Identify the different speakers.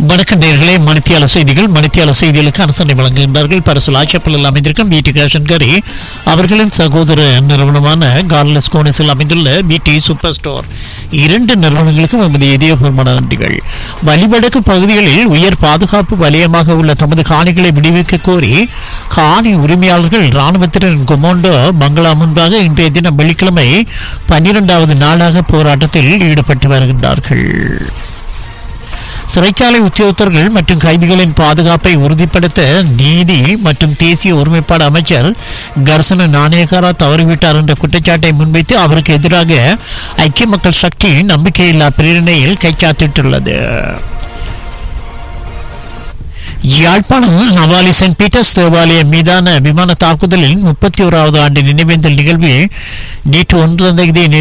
Speaker 1: வணக்கம் நேர்களே மணித்தியால செய்திகள் மணித்தியால செய்திகளுக்கு அரசனை வழங்குகின்றார்கள் பரிசு ஆட்சேப்பில் அமைந்திருக்கும் பிடி கேஷன்கரி அவர்களின் சகோதர நிறுவனமான கார்லஸ் கோனிஸில் அமைந்துள்ள பிடி சூப்பர் ஸ்டோர் இரண்டு நிறுவனங்களுக்கும் எமது இதயபூர்வமான நன்றிகள் வழிவடக்கு பகுதிகளில் உயர் பாதுகாப்பு வலயமாக உள்ள தமது காணிகளை விடுவிக்க கோரி காணி உரிமையாளர்கள் இராணுவத்தினரின் கொமோண்டோ பங்களா முன்பாக இன்றைய தினம் வெள்ளிக்கிழமை பன்னிரெண்டாவது நாளாக போராட்டத்தில் ஈடுபட்டு வருகின்றார்கள் சிறைச்சாலை உத்தியோகத்தர்கள் மற்றும் கைதிகளின் பாதுகாப்பை உறுதிப்படுத்த நீதி மற்றும் தேசிய ஒருமைப்பாடு அமைச்சர் கர்சன நாணயக்காரா தவறிவிட்டார் என்ற குற்றச்சாட்டை முன்வைத்து அவருக்கு எதிராக ஐக்கிய மக்கள் சக்தி நம்பிக்கையில்லா பிரேரணையில் கைச்சாத்திட்டுள்ளது யாழ்ப்பாணம் நவாலி சென்ட் பீட்டர்ஸ் தேவாலயம் மீதான விமான தாக்குதலில் முப்பத்தி ஓராவது ஆண்டு நினைவேந்தல் நிகழ்வு நேற்று ஒன்று தேதி